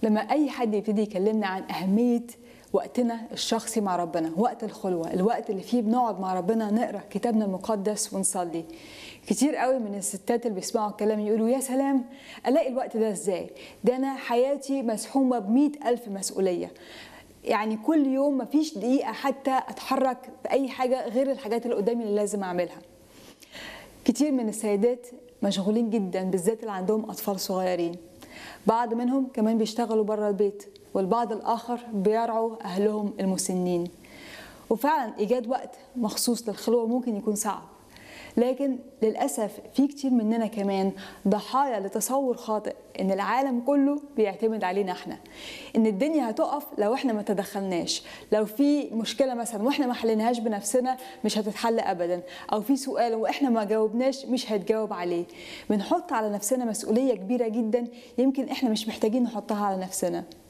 لما اي حد يبتدي يكلمنا عن اهميه وقتنا الشخصي مع ربنا وقت الخلوه الوقت اللي فيه بنقعد مع ربنا نقرا كتابنا المقدس ونصلي كتير قوي من الستات اللي بيسمعوا الكلام يقولوا يا سلام الاقي الوقت ده ازاي ده انا حياتي مسحومه بمئة الف مسؤوليه يعني كل يوم مفيش دقيقه حتى اتحرك باي حاجه غير الحاجات اللي قدامي اللي لازم اعملها كتير من السيدات مشغولين جدا بالذات اللي عندهم اطفال صغيرين بعض منهم كمان بيشتغلوا بره البيت والبعض الاخر بيرعوا اهلهم المسنين وفعلا ايجاد وقت مخصوص للخلوه ممكن يكون صعب لكن للاسف في كتير مننا كمان ضحايا لتصور خاطئ ان العالم كله بيعتمد علينا احنا ان الدنيا هتقف لو احنا ما تدخلناش لو في مشكله مثلا واحنا ما حليناهاش بنفسنا مش هتتحل ابدا او في سؤال واحنا ما جاوبناش مش هتجاوب عليه بنحط على نفسنا مسؤوليه كبيره جدا يمكن احنا مش محتاجين نحطها على نفسنا